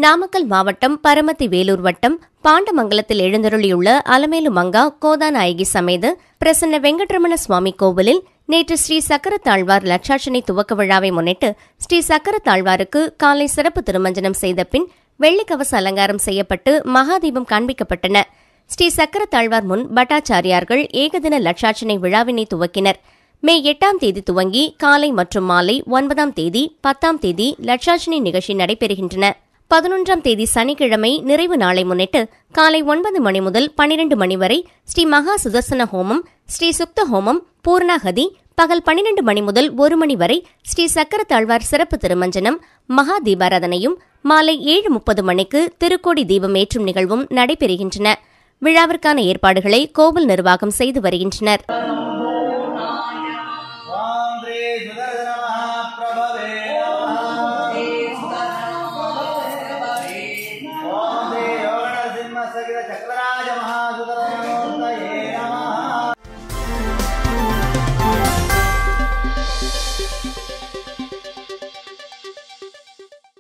நாமக்கல் மாவட்டம் பரமத்தி வேலூர் வட்டம் பாண்டமங்கலத்தில் எழுந்தருளியுள்ள அலமேலு மங்கா கோதாநாயகி சமேத பிரசன்ன வெங்கட்ரமண சுவாமி கோவிலில் நேற்று ஸ்ரீ சக்கரத்தாழ்வார் லட்சாட்சணை துவக்க விழாவை முன்னிட்டு ஸ்ரீ சக்கரத்தாழ்வாருக்கு காலை சிறப்பு திருமஞ்சனம் செய்த பின் வெள்ளிக்கவச அலங்காரம் செய்யப்பட்டு மகாதீபம் காண்பிக்கப்பட்டன ஸ்ரீ சக்கரத்தாழ்வார் முன் பட்டாச்சாரியார்கள் ஏகதின லட்சாட்சணை விழாவினை துவக்கினர் மே எட்டாம் தேதி துவங்கி காலை மற்றும் மாலை ஒன்பதாம் தேதி பத்தாம் தேதி லட்சாட்சணை நிகழ்ச்சி நடைபெறுகின்றன பதினொன்றாம் தேதி சனிக்கிழமை நிறைவு நாளை முன்னிட்டு காலை ஒன்பது மணி முதல் பனிரெண்டு மணி வரை ஸ்ரீ மகா சுதர்சன ஹோமம் ஸ்ரீ சுக்த ஹோமம் பூர்ணாகதி பகல் பன்னிரண்டு மணி முதல் ஒரு மணி வரை ஸ்ரீ சக்கரத்தாழ்வார் சிறப்பு திருமஞ்சனம் மகா தீபாராதனையும் மாலை ஏழு முப்பது மணிக்கு திருக்கோடி தீபம் ஏற்றும் நிகழ்வும் நடைபெறுகின்றன விழாவிற்கான ஏற்பாடுகளை கோவில் நிர்வாகம் செய்து வருகின்றனர் ॐ श्री सुदर्शनमहाप्रभवे नमः ॐ श्री योगनरसिंहसगिरचक्रराजमहासुतरमूर्तये नमः